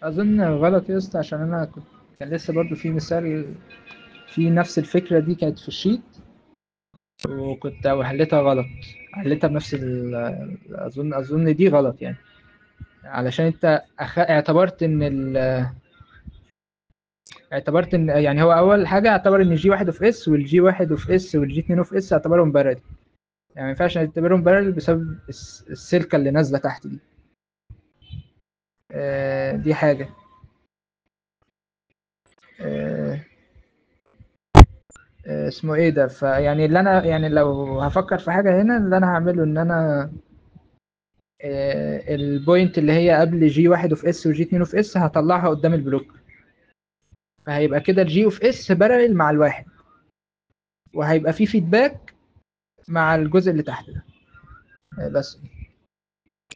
اظن غلط يا اسطى عشان انا كنت كان لسه برضو في مثال في نفس الفكره دي كانت في الشيت وكنت حليتها غلط حليتها بنفس ال اظن اظن دي غلط يعني علشان انت أخ... اعتبرت ان ال اعتبرت ان يعني هو اول حاجه اعتبر ان جي واحد اوف اس والجي واحد اوف اس والجي اتنين اوف اس اعتبرهم بارل يعني ما ينفعش نعتبرهم بارل بسبب الس- السلكه اللي نازله تحت دي آه، دي حاجه آه، آه، اسمه ايه ده فيعني اللي انا يعني لو هفكر في حاجه هنا اللي انا هعمله ان انا آه، البوينت اللي هي قبل جي واحد اوف اس وجي اتنين اوف اس هطلعها قدام البلوك فهيبقى كده الجي اوف اس بارل مع الواحد وهيبقى في فيدباك مع الجزء اللي تحت ده آه، بس